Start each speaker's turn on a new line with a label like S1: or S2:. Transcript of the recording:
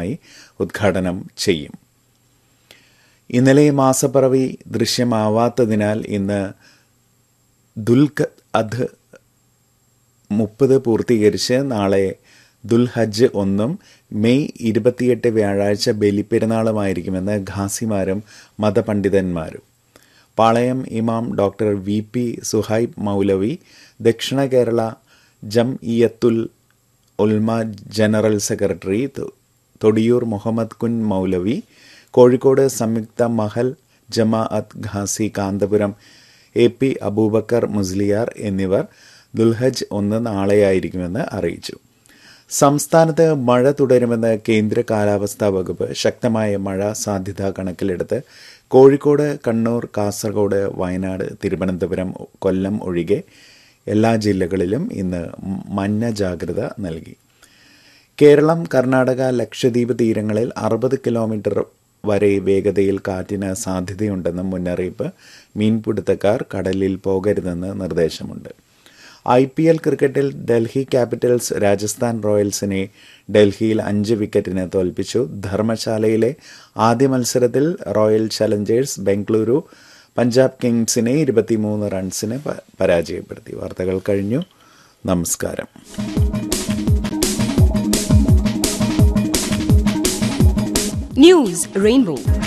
S1: ഓൺലൈനായി ഉദ്ഘാടനം ചെയ്യും ഇന്നലെ മാസപ്പിറവി ദൃശ്യമാവാത്തതിനാൽ ഇന്ന് ദുൽഖ അധ് മുപ്പത് പൂർത്തീകരിച്ച് നാളെ ദുൽഹജ്ജ് ഒന്നും മെയ് ഇരുപത്തിയെട്ട് വ്യാഴാഴ്ച ബലിപ്പെരുന്നാളുമായിരിക്കുമെന്ന് ഖാസിമാരും മതപണ്ഡിതന്മാരും പാളയം ഇമാം ഡോക്ടർ വി പി സുഹൈബ് മൗലവി Dakshina Kerala Jamiyyathul Ulama general secretary Thodiyoor Muhammad കുൻ മൗലവി കോഴിക്കോട് സംയുക്ത മഹൽ ജമാഅത്ത് ഖാസി കാന്തപുരം എ പി അബൂബക്കർ മുസ്ലിയാർ എന്നിവർ ദുൽഹജ് ഒന്ന് നാളെയായിരിക്കുമെന്ന് അറിയിച്ചു സംസ്ഥാനത്ത് മഴ തുടരുമെന്ന് കേന്ദ്ര കാലാവസ്ഥാ വകുപ്പ് ശക്തമായ മഴ സാധ്യത കണക്കിലെടുത്ത് കോഴിക്കോട് കണ്ണൂർ കാസർഗോഡ് വയനാട് തിരുവനന്തപുരം കൊല്ലം ഒഴികെ എല്ലാ ജില്ലകളിലും ഇന്ന് മഞ്ഞ ജാഗ്രത നൽകി കേരളം കർണാടക ലക്ഷദ്വീപ് തീരങ്ങളിൽ അറുപത് കിലോമീറ്റർ വരെ വേഗതയിൽ കാറ്റിന് സാധ്യതയുണ്ടെന്നും മുന്നറിയിപ്പ് മീൻപിടുത്തക്കാർ കടലിൽ പോകരുതെന്ന് നിർദ്ദേശമുണ്ട് ഐ പി എൽ ക്രിക്കറ്റിൽ ഡൽഹി ക്യാപിറ്റൽസ് രാജസ്ഥാൻ റോയൽസിനെ ഡൽഹിയിൽ അഞ്ച് വിക്കറ്റിന് തോൽപ്പിച്ചു ധർമ്മശാലയിലെ ആദ്യ മത്സരത്തിൽ റോയൽ ചലഞ്ചേഴ്സ് ബംഗളൂരു പഞ്ചാബ് കിങ്സിനെ ഇരുപത്തിമൂന്ന് റൺസിന് പരാജയപ്പെടുത്തി വാർത്തകൾ കഴിഞ്ഞു നമസ്കാരം
S2: News Rainbow.